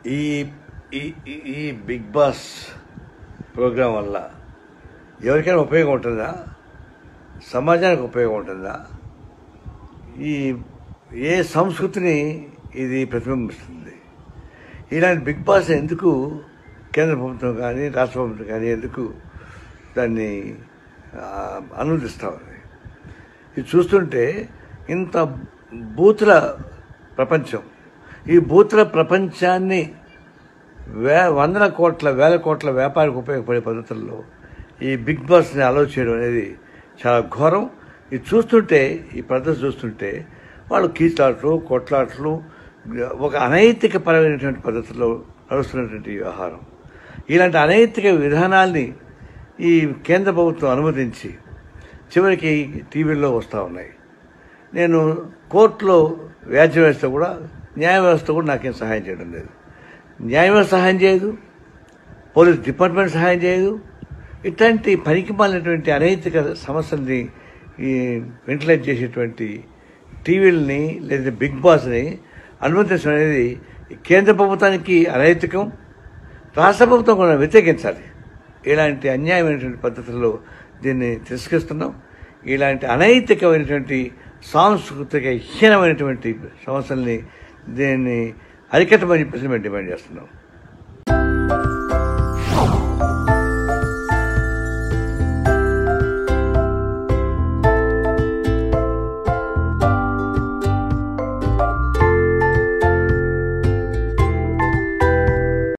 ఈ ఈ ఈ- ఈ బిగ్ బాస్ ప్రోగ్రాం వల్ల ఎవరికైనా ఉపయోగం ఉంటుందా సమాజానికి ఉపయోగం ఉంటుందా ఈ ఏ సంస్కృతిని ఇది ప్రతిబింబిస్తుంది ఇలాంటి బిగ్ బాస్ ఎందుకు కేంద్ర ప్రభుత్వం కానీ రాష్ట్ర ప్రభుత్వం కానీ ఎందుకు దాన్ని ఆ, అనుమతిస్తా ఉంది ఇది చూస్తుంటే ఇంత బూతుల ప్రపంచం ఈ బూతుల ప్రపంచాన్ని వే వందల కోట్ల వేల కోట్ల వ్యాపారికి ఉపయోగపడే పద్ధతుల్లో ఈ బిగ్ బాస్ని అలౌ చేయడం అనేది చాలా ఘోరం ఇది చూస్తుంటే ఈ పద్ధతి చూస్తుంటే వాళ్ళు కీచులాటలు కొట్లాటలు ఒక అనైతిక పరమైనటువంటి పద్ధతిలో నడుస్తున్నటువంటి వ్యవహారం ఇలాంటి అనైతిక విధానాల్ని ఈ కేంద్ర ప్రభుత్వం అనుమతించి చివరికి టీవీల్లో వస్తూ ఉన్నాయి నేను కోర్టులో వ్యాజ్యం వేస్తే కూడా న్యాయ వ్యవస్థ కూడా నాకేం సహాయం చేయడం లేదు న్యాయ వ్యవస్థ సహాయం చేయదు పోలీస్ డిపార్ట్మెంట్ సహాయం చేయదు ఇట్లాంటి పనికి మాలినటువంటి అనైతిక సమస్యల్ని ఈ వెంటిలేట్ చేసేటువంటి టీవీలని లేదా బిగ్ బాస్ని అనుమతించడం అనేది ఈ కేంద్ర ప్రభుత్వానికి అనైతికం రాష్ట్ర ప్రభుత్వం కూడా వ్యతిరేకించాలి ఇలాంటి అన్యాయమైనటువంటి పద్ధతుల్లో దీన్ని తిరస్కరిస్తున్నాం ఇలాంటి అనైతికమైనటువంటి సాంస్కృతిక హీనమైనటువంటి సమస్యల్ని దీన్ని అరికట్టమని చెప్పేసి మేము డిమాండ్ చేస్తున్నాం